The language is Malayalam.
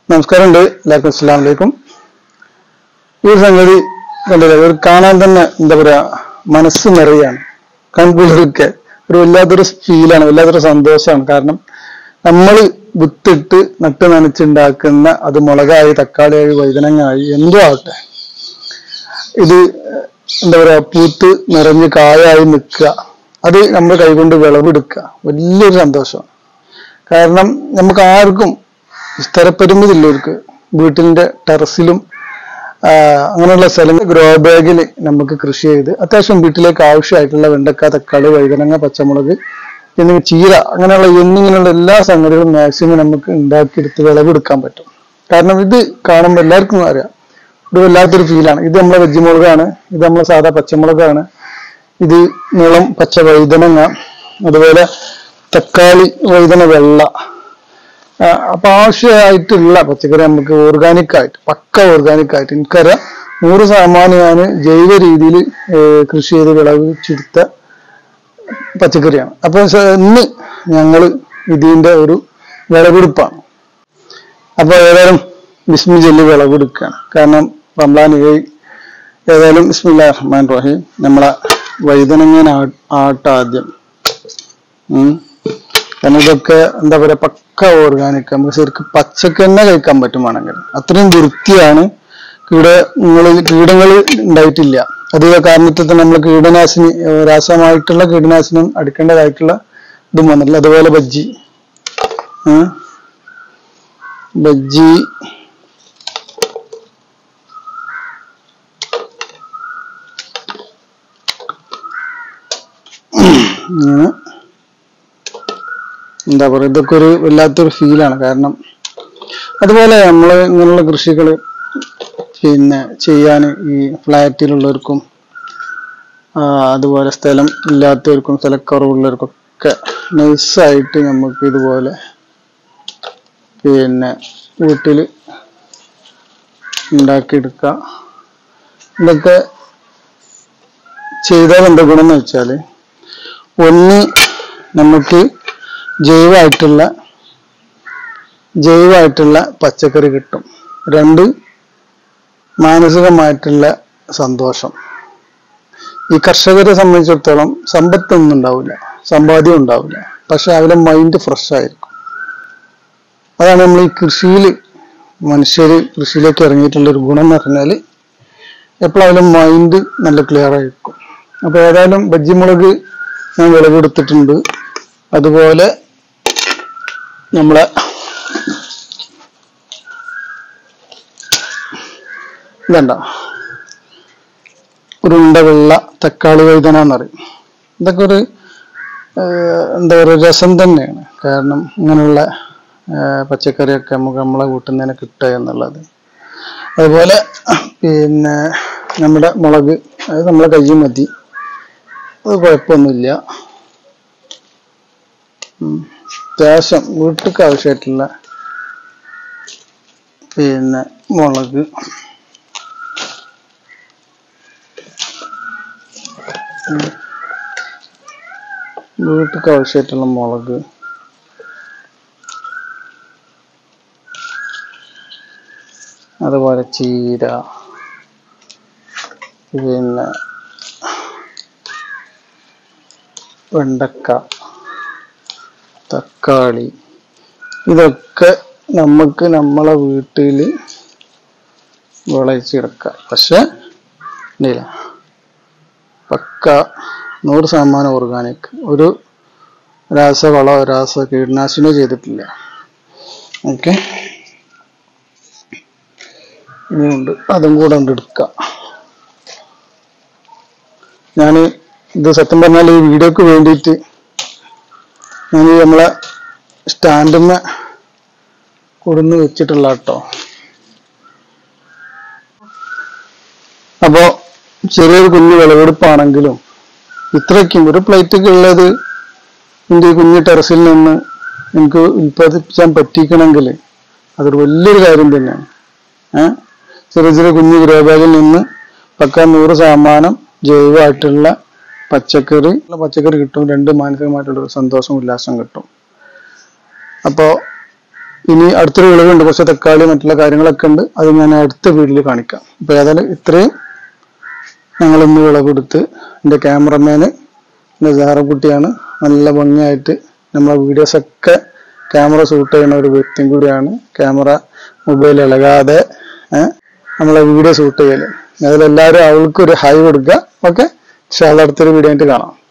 നമസ്കാരമുണ്ട് എല്ലാവർക്കും അസ്സലാം വലൈക്കും ഈ ഒരു സംഗതി കണ്ടില്ലേ ഒരു കാണാൻ തന്നെ എന്താ പറയാ മനസ്സ് നിറയാണ് കൺകുളിർക്കെ ഒരു വല്ലാത്തൊരു ഫീലാണ് വല്ലാത്തൊരു സന്തോഷമാണ് കാരണം നമ്മൾ വിത്തിട്ട് നട്ട് നനച്ചുണ്ടാക്കുന്ന അത് മുളകായി തക്കാളിയായി വഴുതനങ്ങായി എന്തോ ആവട്ടെ ഇത് എന്താ പറയാ പൂത്ത് നിറഞ്ഞ് കായായി നിൽക്കുക അത് നമ്മൾ കൈകൊണ്ട് വിളവെടുക്കുക വലിയൊരു സന്തോഷമാണ് കാരണം നമുക്ക് ആർക്കും സ്ഥലപരിമിതി ഇല്ലവർക്ക് വീട്ടിന്റെ ടെറസിലും ആ, അങ്ങനെയുള്ള സ്ഥലങ്ങൾ ഗ്രോ ബാഗിൽ നമുക്ക് കൃഷി ചെയ്ത് അത്യാവശ്യം വീട്ടിലേക്ക് ആവശ്യമായിട്ടുള്ള വെണ്ടക്ക തക്കാളി വഴുതനങ്ങ പച്ചമുളക് എന്നിവ ചീര അങ്ങനെയുള്ള എന്നിങ്ങനെയുള്ള എല്ലാ സംഗതികളും മാക്സിമം നമുക്ക് ഉണ്ടാക്കിയെടുത്ത് വിളവെടുക്കാൻ പറ്റും കാരണം ഇത് കാണുമ്പോൾ എല്ലാവർക്കും അറിയാം ഒരു വല്ലാത്തൊരു ഫീലാണ് ഇത് നമ്മളെ വെജിമുളകാണ് ഇത് നമ്മളെ സാധാ പച്ചമുളകാണ് ഇത് നീളം പച്ച വഴുതനങ്ങ അതുപോലെ തക്കാളി വഴുതന വെള്ള ആ, അപ്പൊ ആവശ്യമായിട്ടുള്ള പച്ചക്കറി നമുക്ക് ഓർഗാനിക് ആയിട്ട് പക്ക ഓർഗാനിക് ആയിട്ട് എനിക്കറിയാം നൂറ് ശതമാനം ഞാൻ ജൈവ രീതിയിൽ കൃഷി ചെയ്ത് വിളവിച്ചെടുത്ത പച്ചക്കറിയാണ് അപ്പൊ സ- ഇന്ന് ഞങ്ങൾ ഇതിന്റെ ഒരു വിളവെടുപ്പാണ് അപ്പൊ ഏതായാലും ബിസ്മി ജെല്ലി വിളവെടുക്കുകയാണ് കാരണം റംലാൻ ഏഴ് ഏതായാലും ബിസ്മില്ലാ റഹ്മാൻ റഹീം നമ്മളെ വഴുതനങ്ങൻ ആട്ട ആദ്യം ഉം. കാരണം ഇതൊക്കെ എന്താ പറയാ പക്ക ഓർഗാനിക് നമുക്ക് ശരിക്കും പച്ചക്ക് തന്നെ കഴിക്കാൻ പറ്റും വേണമെങ്കിൽ അത്രയും വൃത്തിയാണ് കീട നിങ്ങൾ കീടങ്ങൾ ഉണ്ടായിട്ടില്ല അത് കാരണത്തിൽ തന്നെ നമ്മൾ കീടനാശിനി ഏഹ് രാസമായിട്ടുള്ള കീടനാശിനി അടിക്കേണ്ടതായിട്ടുള്ള ഇതും വന്നിട്ടില്ല അതുപോലെ ബജ്ജി ഏഹ് ബജ്ജി ഇങ്ങനെ എന്താ പറയുക ഇതൊക്കെ ഒരു വല്ലാത്തൊരു ഫീലാണ് കാരണം അതുപോലെ നമ്മൾ ഇങ്ങനെയുള്ള കൃഷികൾ പിന്നെ ചെയ്യാൻ ഈ ഫ്ലാറ്റിലുള്ളവർക്കും ആ, അതുപോലെ സ്ഥലം ഇല്ലാത്തവർക്കും സ്ഥലക്കുറവുള്ളവർക്കൊക്കെ നൈസായിട്ട് നമുക്ക് ഇതുപോലെ പിന്നെ വീട്ടിൽ ഉണ്ടാക്കിയെടുക്കാം ഇതൊക്കെ ചെയ്താൽ എന്താ ഗുണം എന്ന് വെച്ചാൽ ഒന്ന് നമുക്ക് ജൈവമായിട്ടുള്ള ജൈവമായിട്ടുള്ള പച്ചക്കറി കിട്ടും രണ്ട് മാനസികമായിട്ടുള്ള സന്തോഷം ഈ കർഷകരെ സംബന്ധിച്ചിടത്തോളം സമ്പത്തൊന്നും ഉണ്ടാവില്ല സമ്പാദ്യം ഉണ്ടാവില്ല പക്ഷെ അവരുടെ മൈൻഡ് ഫ്രഷ് ആയിരിക്കും അതാണ് നമ്മൾ ഈ കൃഷിയിൽ മനുഷ്യർ കൃഷിയിലേക്ക് ഇറങ്ങിയിട്ടുള്ള ഒരു ഗുണം എന്ന് പറഞ്ഞാൽ എപ്പോഴായാലും മൈൻഡ് നല്ല ക്ലിയർ ആയിരിക്കും അപ്പൊ ഏതായാലും ബജ്ജിമുളക് ഞാൻ വിളവെടുത്തിട്ടുണ്ട് അതുപോലെ നമ്മളെ ഇതണ്ട ഒരു ഉണ്ട വെള്ള തക്കാളി വഴുതന എന്നറിയും ഇതൊക്കെ ഒരു ഏഹ്, എന്താ പറയുക രസം തന്നെയാണ് കാരണം ഇങ്ങനെയുള്ള ഏഹ്, പച്ചക്കറിയൊക്കെ നമുക്ക് നമ്മളെ വീട്ടിൽ നിന്ന് തന്നെ കിട്ടുക എന്നുള്ളത് അതുപോലെ പിന്നെ നമ്മുടെ മുളക് അത് നമ്മളെ കൈ മതി അത് കുഴപ്പമൊന്നുമില്ല ഉം. അത്യാവശ്യം വീട്ടിലേക്ക് ആവശ്യമായിട്ടുള്ള പിന്നെ മുളക് ഉം. വീട്ടിലേക്ക് ആവശ്യമായിട്ടുള്ള മുളക് അതുപോലെ ചീര പിന്നെ വെണ്ടക്ക തക്കാളി ഇതൊക്കെ നമുക്ക് നമ്മളെ വീട്ടിൽ വിളയിച്ചെടുക്കാം പക്ഷെ ഇല്ല പക്ക നൂറ് ശതമാനം ഓർഗാനിക് ഒരു രാസവളോ രാസ കീടനാശിനിയോ ചെയ്തിട്ടില്ല ഓക്കെ ഇനിയുണ്ട് അതും കൂടെ ഉണ്ട് എടുക്കാം ഞാൻ ഇത് സത്യം പറഞ്ഞാൽ ഈ വീഡിയോക്ക് വേണ്ടിയിട്ട് ഞാൻ ഈ നമ്മളെ സ്റ്റാൻഡിന്മേ കൊടുന്ന് വെച്ചിട്ടുള്ള കേട്ടോ അപ്പോ ചെറിയൊരു കുഞ്ഞു വിളവെടുപ്പാണെങ്കിലും ഇത്രയ്ക്കും ഒരു പ്ലേറ്റൊക്കെ ഉള്ളത് എൻ്റെ ഈ കുഞ്ഞു ടെറസിൽ നിന്ന് എനിക്ക് ഉൽപ്പാദിപ്പിക്കാൻ പറ്റിക്കണമെങ്കിൽ അതൊരു വലിയൊരു കാര്യം തന്നെയാണ് ഏഹ് ചെറിയ ചെറിയ കുഞ്ഞു ഗ്രോ ബാഗിൽ നിന്ന് പക്ക നൂറ് ശതമാനം ജൈവമായിട്ടുള്ള പച്ചക്കറി പച്ചക്കറി കിട്ടും രണ്ട് മാനസികമായിട്ടുള്ള ഒരു സന്തോഷം ഉല്ലാസം കിട്ടും അപ്പോ ഇനി അടുത്തൊരു വിളവുണ്ട് കുറച്ച് തക്കാളി മറ്റുള്ള കാര്യങ്ങളൊക്കെ ഉണ്ട് അത് ഞാൻ അടുത്ത വീഡിയോയിൽ കാണിക്കാം അപ്പൊ ഏതായാലും ഇത്രയും ഞങ്ങൾ ഇന്ന് വിളവെടുത്ത് എൻ്റെ ക്യാമറമാന് എൻ്റെ സാറക്കുട്ടിയാണ് നല്ല ഭംഗിയായിട്ട് നമ്മളെ വീഡിയോസ് ഒക്കെ ക്യാമറ ഷൂട്ട് ചെയ്യുന്ന ഒരു വ്യക്തിയും കൂടിയാണ് ക്യാമറ മൊബൈൽ ഇളകാതെ ഏഹ്, നമ്മളെ വീഡിയോ ഷൂട്ട് ചെയ്യല് അതിലെല്ലാവരും അവൾക്ക് ഒരു ഹൈ കൊടുക്കുക ഓക്കെ പക്ഷെ അത് അടുത്തൊരു വീഡിയോ ആയിട്ട് കാണാം